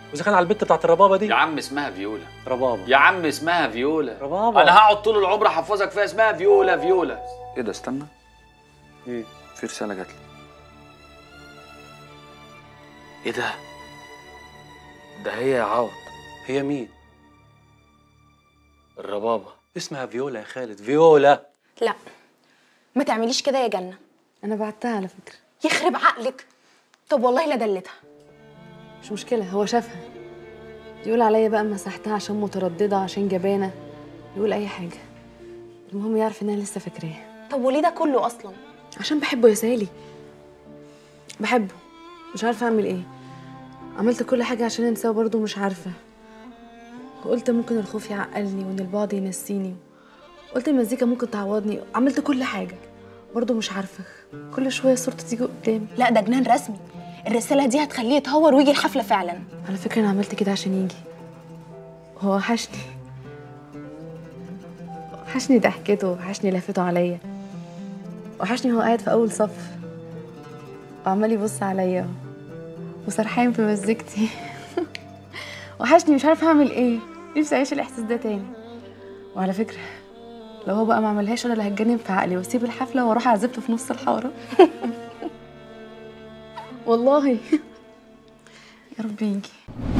واذا كان على البت بتاعت الربابه دي يا عم اسمها فيولا ربابه يا عم اسمها فيولا ربابه انا هقعد طول العمر احفظك فيها اسمها فيولا فيولا ايه ده استنى ايه في رساله جات لي ايه ده ده هي يا عوض هي مين الربابه اسمها فيولا يا خالد فيولا لا ما تعمليش كده يا جنه انا بعتها على فكره يخرب عقلك طب والله لا دلتها مش مشكله هو شافها يقول عليا بقى مسحتها عشان متردده عشان جبانه يقول اي حاجه المهم يعرف ان انا لسه فاكراه طب وليه ده كله اصلا عشان بحبه يا سالي بحبه مش عارفه اعمل ايه عملت كل حاجه عشان انساه برضه مش عارفه وقلت ممكن الخوف يعقلني وان البعد ينسيني قلت المزيكا ممكن تعوضني عملت كل حاجه برضه مش عارفه كل شويه صورته تيجي قدامي لا ده جنان رسمي الرساله دي هتخليه يتهور ويجي الحفله فعلا على فكره انا عملت كده عشان يجي هو وحشني وحشني ضحكته وحشني لفته عليا وحشني هو قاعد في اول صف وعمال يبص عليا وسرحان في مزيكتي وحشني مش عارفه اعمل ايه نفسي اعيش الاحساس ده تاني وعلى فكره لو هو بقى ما عملهاش انا اللي هتجنن في عقلي واسيب الحفله واروح اعزبته في نص الحاره والله يا رب يجي